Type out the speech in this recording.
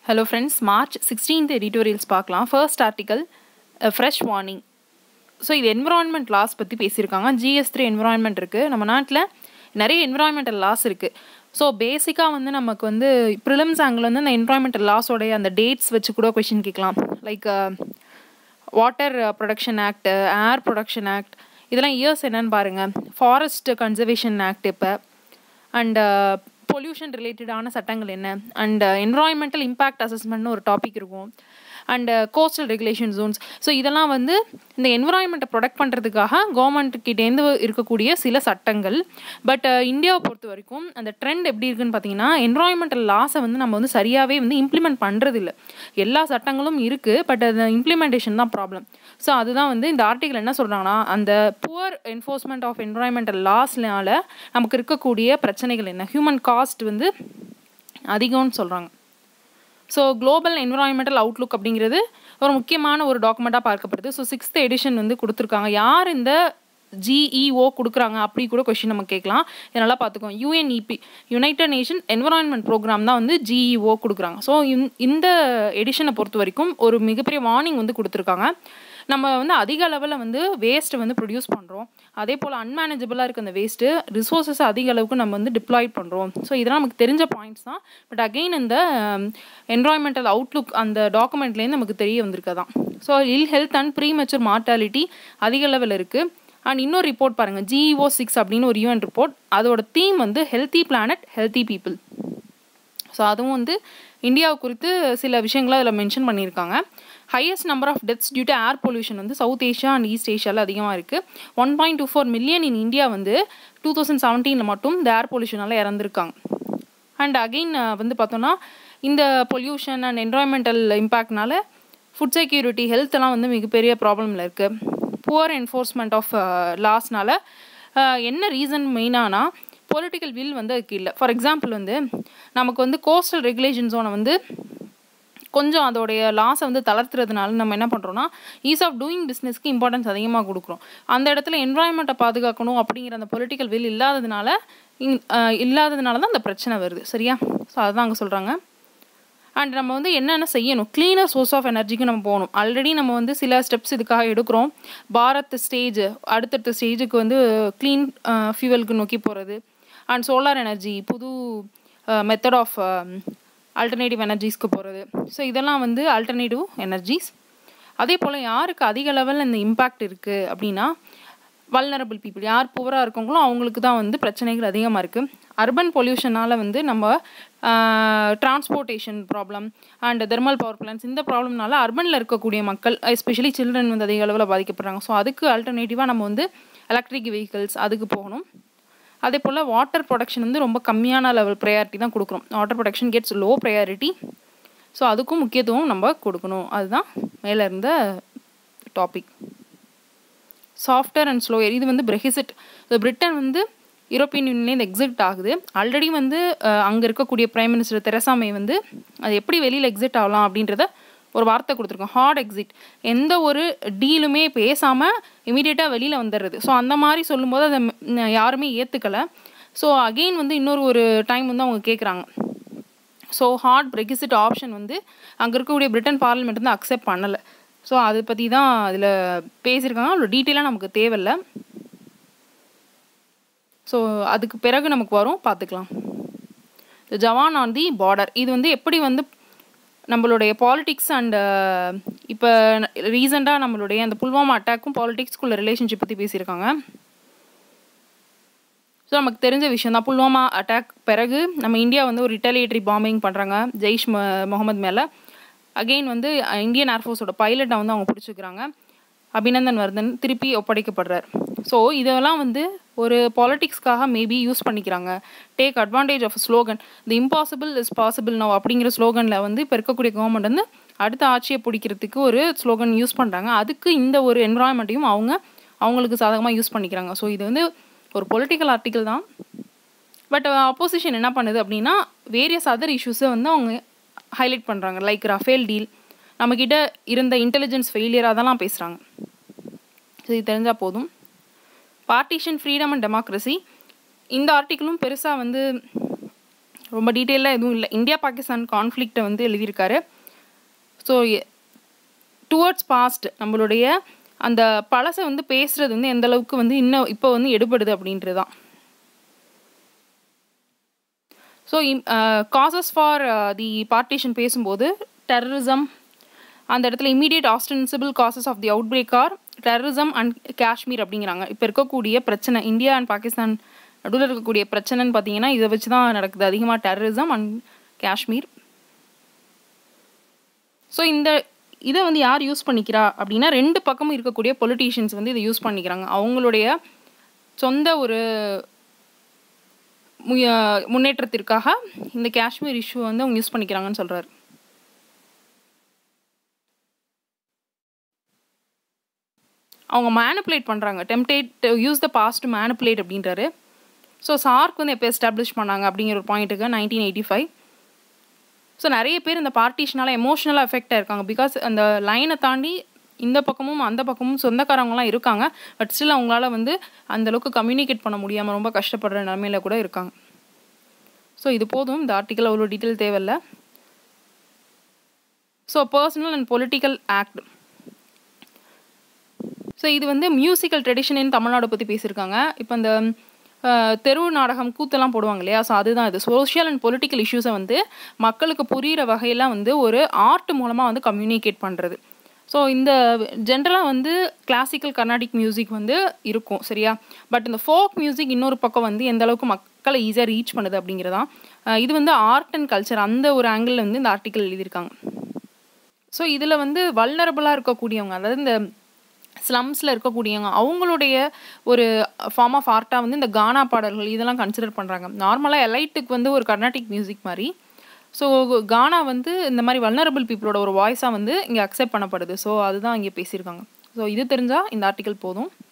hello friends March sixteenth editorials பார்க்கலாம் first article fresh warning so இது environment laws பற்றி பேசியிருக்காங்க ஜிஎஸ் த்ரீ என்விரான்மெண்ட் இருக்குது நம்ம நாட்டில் நிறைய என்விரான்மெண்டல் லாஸ் இருக்குது ஸோ பேசிக்காக வந்து நமக்கு வந்து ப்ரிலிம்ஸ் ஆங்கிள் வந்து அந்த என்விரான்மெண்டல் லாஸோடைய அந்த டேட்ஸ் வச்சு கூட கொஷின் கேட்கலாம் like water protection act air protection act இதெல்லாம் இயர்ஸ் என்னன்னு பாருங்கள் ஃபாரஸ்ட் கன்சர்வேஷன் ஆக்ட் இப்போ அண்ட் பொல்யூஷன் ரிலேட்டடான சட்டங்கள் என்ன அண்ட் என்வரான்மெண்டல் இம்பேக்ட் அசஸ்மெண்ட்னு ஒரு டாபிக் இருக்கும் and coastal regulation zones so இதெல்லாம் வந்து இந்த என்வரான்மெண்ட்டை ப்ரொடெக்ட் பண்ணுறதுக்காக கவர்மெண்ட்டுக்கிட்டேருந்து இருக்கக்கூடிய சில சட்டங்கள் பட் இந்தியாவை பொறுத்த வரைக்கும் அந்த ட்ரெண்ட் எப்படி இருக்குன்னு பார்த்தீங்கன்னா என்வரான்மெண்டல் லாஸை வந்து நம்ம வந்து சரியாகவே வந்து இம்ப்ளிமெண்ட் பண்ணுறதில்ல எல்லா சட்டங்களும் இருக்குது பட் அது இம்ப்ளிமெண்டேஷன் தான் ப்ராப்ளம் ஸோ அதுதான் வந்து இந்த ஆர்டிக்கல் என்ன சொல்கிறாங்கன்னா அந்த புவர் என்ஃபோர்ஸ்மெண்ட் ஆஃப் என்வரான்மெண்டல் லாஸ்னால நமக்கு இருக்கக்கூடிய பிரச்சனைகள் என்ன ஹியூமன் காஸ்ட் வந்து அதிகம்னு சொல்கிறாங்க ஸோ குளோபல் என்விரான்மெண்டல் அவுட்லுக் அப்படிங்கிறது ஒரு முக்கியமான ஒரு டாக்குமெண்ட்டாக பார்க்கப்படுது ஸோ சிக்ஸ்த் எடிஷன் வந்து கொடுத்துருக்காங்க யார் இந்த ஜிஇஓ கொடுக்குறாங்க அப்படி கூட கொஷின் நம்ம கேட்கலாம் இதெல்லாம் பார்த்துக்கோம் UNEP united nation environment programme தான் வந்து ஜிஇஓ கொடுக்குறாங்க ஸோ இந்த எடிஷனை பொறுத்த வரைக்கும் ஒரு மிகப்பெரிய வார்னிங் வந்து கொடுத்துருக்காங்க நம்ம வந்து அதிக அளவில் வந்து வேஸ்ட்டை வந்து ப்ரொடியூஸ் பண்ணுறோம் அதே போல் அன்மேனேஜபிளாக இருக்க அந்த வேஸ்ட்டு ரிசோர்ஸஸ் அதிக அளவுக்கு நம்ம வந்து டிப்ளாய்ட் பண்ணுறோம் ஸோ இதெல்லாம் நமக்கு தெரிஞ்ச பாயிண்ட்ஸ் தான் பட் அகெயின் இந்த என்வரான்மெண்டல் அவுட்லுக் அந்த டாக்குமெண்ட்லேருந்து நமக்கு தெரிய வந்திருக்கதான் so ill health and premature mortality அதிக லெவல் இருக்குது அண்ட் இன்னொரு ரிப்போர்ட் பாருங்கள் ஜிஇஓ சிக்ஸ் அப்படின்னு ஒரு யூஎன் ரிப்போர்ட் அதோட தீம் வந்து healthy planet healthy people so அதுவும் வந்து இந்தியாவை குறித்து சில விஷயங்களை அதில் மென்ஷன் பண்ணியிருக்காங்க highest number of deaths due to air pollution வந்து சவுத் ஏஷியா அண்ட் ஈஸ்ட் ஏஷியாவில் அதிகமாக இருக்குது one point two four million in India வந்து டூ தௌசண்ட் செவன்டீனில் மட்டும் இந்த ஏர் பொல்யூஷனால் இறந்துருக்காங்க அண்ட் அகெயின் வந்து பார்த்தோன்னா இந்த பொல்யூஷன் அண்ட் என்வரான்மெண்டல் இம்பேக்ட்னால ஃபுட் செக்யூரிட்டி ஹெல்த்தெல்லாம் வந்து மிகப்பெரிய ப்ராப்ளமில் இருக்குது புவர் என்ஃபோர்ஸ்மெண்ட் ஆஃப் லாஸ்னால என்ன ரீசன் மெயினானா பொலிட்டிக்கல் வில் வந்து அதுக்கு இல்லை ஃபார் எக்ஸாம்பிள் வந்து நமக்கு வந்து கோஸ்டல் ரெகுலேஷன் ஜோனை வந்து கொஞ்சம் அதோடைய லாஸை வந்து தளர்த்துறதுனால நம்ம என்ன பண்ணுறோன்னா ஈஸ் ஆஃப் டூயிங் பிஸ்னஸ்க்கு இம்பார்ட்டன்ஸ் அதிகமாக கொடுக்குறோம் அந்த இடத்துல என்வரான்மெண்ட்டை பாதுகாக்கணும் அப்படிங்கிற அந்த பொலிட்டிக்கல் வில் இல்லாததுனால இல்லாததுனால தான் அந்த பிரச்சனை வருது சரியா ஸோ அதுதான் அங்கே சொல்கிறாங்க அண்ட் நம்ம வந்து என்னென்ன செய்யணும் க்ளீனர் சோர்ஸ் ஆஃப் எனர்ஜிக்கு நம்ம போகணும் ஆல்ரெடி நம்ம வந்து சில ஸ்டெப்ஸ் இதுக்காக எடுக்கிறோம் பாரத் ஸ்டேஜ் அடுத்தடுத்த ஸ்டேஜுக்கு வந்து க்ளீன் ஃபியூவலுக்கு நோக்கி போகிறது அண்ட் சோலார் எனர்ஜி புது மெத்தட் ஆஃப் ஆல்டர்னேட்டிவ் எனர்ஜிஸ்க்கு போகிறது ஸோ இதெல்லாம் வந்து ஆல்டர்னேட்டிவ் எனர்ஜிஸ் அதே போல் யாருக்கு அதிக லெவலில் இந்த இம்பேக்ட் இருக்குது அப்படின்னா வல்னரபிள் பீப்புள் யார் புவராக இருக்கவங்களோ அவங்களுக்கு தான் வந்து பிரச்சனைகள் அதிகமாக இருக்குது அர்பன் பொல்யூஷனால் வந்து நம்ம transportation problem and thermal power plans இந்த ப்ராப்ளம்னால அர்பனில் இருக்கக்கூடிய மக்கள் எஸ்பெஷலி சில்ட்ரன் வந்து அதிக அளவில் பாதிக்கப்படுறாங்க ஸோ அதுக்கு ஆல்டர்னேட்டிவாக நம்ம வந்து எலக்ட்ரிக் வெஹிக்கிள்ஸ் அதுக்கு போகணும் அதே போல் வாட்டர் ப்ரொடக்ஷன் வந்து ரொம்ப கம்மியான லெவல் ப்ரையாரிட்டி தான் கொடுக்குறோம் water protection gets low priority so அதுக்கும் முக்கியத்துவம் நம்ம கொடுக்கணும் அதுதான் மேலே இருந்த டாபிக் சாஃப்ட்வேர் அண்ட் ஸ்லோயர் இது வந்து பிரெஹிசிட் பிரிட்டன் வந்து யூரோப்பியன் யூனியன்லேருந்து எக்ஸிட் ஆகுது ஆல்ரெடி வந்து அங்கே இருக்கக்கூடிய பிரைம் மினிஸ்டர் தெரசாமை வந்து அது எப்படி வெளியில் எக்ஸிட் ஆகலாம் அப்படின்றத ஒரு வார்த்தை கொடுத்துருக்கோம் ஹார்ட் எக்ஸிட் எந்த ஒரு டீலுமே பேசாமல் இமீடியட்டாக வெளியில் வந்துடுறது ஸோ அந்த மாதிரி சொல்லும்போது அதை யாருமே ஏற்றுக்கலை ஸோ அகெயின் வந்து இன்னொரு ஒரு டைம் வந்து அவங்க கேட்குறாங்க ஸோ ஹார்ட் பிரெக்ஸிட் ஆப்ஷன் வந்து அங்கே இருக்கக்கூடிய பிரிட்டன் பார்லிமெண்ட் வந்து அக்செப்ட் பண்ணலை ஸோ அதை பற்றி தான் அதில் பேசியிருக்காங்க அவ்வளோ டீட்டெயிலாக நமக்கு தேவையில்லை ஸோ அதுக்கு பிறகு நமக்கு வரும் பார்த்துக்கலாம் ஜவான் ஆன் தி பார்டர் இது வந்து எப்படி வந்து நம்மளுடைய பாலிடிக்ஸ் அண்ட் இப்போ ரீசெண்டாக நம்மளுடைய அந்த புல்வாமா அட்டாக்கும் பாலிடிக்ஸ்குள்ள ரிலேஷன்ஷிப் பற்றி பேசியிருக்காங்க ஸோ நமக்கு தெரிஞ்ச விஷயம் தான் புல்வாமா அட்டாக் பிறகு நம்ம இந்தியா வந்து ஒரு ரிட்டாலியேட்டரி பாம்பிங் பண்ணுறாங்க ஜெய்ஷ் முகமது மேலே அகெயின் வந்து இந்தியன் ஏர்ஃபோர்ஸோட பைலட்டை வந்து அவங்க பிடிச்சிக்கிறாங்க அபிநந்தன் வர்தன் திருப்பி ஒப்படைக்கப்படுறார் ஸோ இதெல்லாம் வந்து ஒரு பாலிட்டிக்ஸ்க்காக மேபி யூஸ் பண்ணிக்கிறாங்க take advantage of slogan the impossible is possible no அப்படிங்கிற ஸ்லோகனில் வந்து இப்போ இருக்கக்கூடிய கவர்மெண்ட் வந்து அடுத்த ஆட்சியை பிடிக்கிறதுக்கு ஒரு ஸ்லோகன் யூஸ் பண்ணுறாங்க அதுக்கு இந்த ஒரு என்வரான்மெண்ட்டையும் அவங்க அவங்களுக்கு சாதகமாக யூஸ் பண்ணிக்கிறாங்க ஸோ இது வந்து ஒரு பொலிட்டிக்கல் ஆர்டிக்கல் தான் பட் அப்போசிஷன் என்ன பண்ணுது அப்படின்னா வேரியஸ் அதர் இஷ்யூஸை வந்து அவங்க ஹைலைட் பண்ணுறாங்க லைக் ரஃபேல் டீல் நம்மக்கிட்ட இருந்த இன்டெலிஜென்ஸ் ஃபெயிலியர் அதெல்லாம் பேசுகிறாங்க ஸோ இது தெரிஞ்சால் போதும் பார்ட்டிஷன் ஃப்ரீடம் அண்ட் டெமோக்ரஸி இந்த ஆர்டிக்கிளும் பெருசாக வந்து ரொம்ப டீட்டெயிலாக எதுவும் இல்லை இந்தியா பாகிஸ்தான் கான்ஃப்ளிக்ட்டை வந்து எழுதியிருக்காரு ஸோ டுவர்ட்ஸ் பாஸ்ட் நம்மளுடைய அந்த பழசை வந்து பேசுகிறது வந்து எந்த அளவுக்கு வந்து இன்னும் இப்போ வந்து எடுபடுது அப்படின்றது தான் so causes for the partition பேசும்போது டெரரிசம் அந்த இடத்துல immediate ostensible causes of the outbreak or terrorism and Kashmir அப்படிங்கிறாங்க இப்போ இருக்கக்கூடிய பிரச்சனை இந்தியா அண்ட் பாகிஸ்தான் நடுவில் இருக்கக்கூடிய பிரச்சனைன்னு பார்த்தீங்கன்னா இதை வச்சு தான் நடக்குது அதிகமாக டெரரிசம் அண்ட் காஷ்மீர் ஸோ இந்த இதை வந்து யார் யூஸ் பண்ணிக்கிறா அப்படின்னா ரெண்டு பக்கமும் இருக்கக்கூடிய பொலிட்டீஷியன்ஸ் வந்து இதை யூஸ் பண்ணிக்கிறாங்க அவங்களுடைய சொந்த ஒரு முய- முன்னேற்றத்திற்காக இந்த காஷ்மீர் இஷ்யூ வந்து அவங்க யூஸ் பண்ணிக்கிறாங்கன்னு சொல்கிறாரு அவங்க மேனிப்புலேட் பண்ணுறாங்க tempted use the past manipulate அப்படின்றாரு ஸோ சார்க் வந்து எப்போ எஸ்டாப்ளிஷ் பண்ணாங்க அப்படிங்கிற ஒரு பாயிண்ட்டுக்கு நைன்டீன் எயிட்டி ஃபைவ் ஸோ நிறைய பேர் இந்த பார்ட்டிஷனால் எமோஷ்னலாக எஃபெக்ட் ஆயிருக்காங்க பிகாஸ் அந்த லைனை தாண்டி இந்த பக்கமும் அந்த பக்கமும் சொந்தக்காரவங்களாம் இருக்காங்க பட் ஸ்டில் அவங்களால வந்து அந்த அளவுக்கு கம்யூனிகேட் பண்ண முடியாமல் ரொம்ப கஷ்டப்படுற நிலமையில கூட இருக்காங்க ஸோ இது போதும் இந்த ஆர்டிக்கல் அவ்வளோ டீட்டெயில் தேவையில்லை so personal and political act so இது வந்து மியூசிக்கல் ட்ரெடிஷன் இன் தமிழ்நாடு பற்றி பேசியிருக்காங்க இப்போ இந்த அஹ், தெரு நாடகம் கூத்தெல்லாம் போடுவாங்க இல்லையா ஸோ அதுதான் இது சோஷியல் அண்ட் பொலிட்டிக்கல் இஷ்யூஸை வந்து மக்களுக்கு புரிகிற வகையில் வந்து ஒரு ஆர்ட் மூலமாக வந்து கம்யூனிகேட் பண்ணுறது ஸோ இந்த ஜென்ரலாக வந்து கிளாசிக்கல் கர்நாடிக் மியூசிக் வந்து இருக்கும் சரியா பட் இந்த ஃபோக் மியூசிக் இன்னொரு பக்கம் வந்து எந்த அளவுக்கு மக்களை ஈஸியாக ரீச் பண்ணுது அப்படிங்கிறதான் அஹ், இது வந்து ஆர்ட் அண்ட் கல்ச்சர் அந்த ஒரு ஆங்கிளில் வந்து இந்த ஆர்டிக்கல் எழுதியிருக்காங்க ஸோ இதில் வந்து வல்னரபுளாக இருக்கக்கூடியவங்க அதாவது இந்த ஸ்லம்ஸில் இருக்கக்கூடியவங்க அவங்களுடைய ஒரு ஃபார்ம் ஆஃப் ஆர்ட்டாக வந்து இந்த கானா பாடல்கள் இதெல்லாம் கன்சிடர் பண்ணுறாங்க நார்மலாக எலைட்டுக்கு வந்து ஒரு கர்நாடிக் மியூசிக் மாதிரி ஸோ கானா வந்து இந்த மாதிரி வல்னரபிள் பீப்புளோட ஒரு வாய்ஸாக வந்து இங்கே அக்செப்ட் பண்ணப்படுது ஸோ அதுதான் இங்கே பேசியிருக்காங்க ஸோ இது தெரிஞ்சால் இந்த ஆர்டிக்கல் போதும்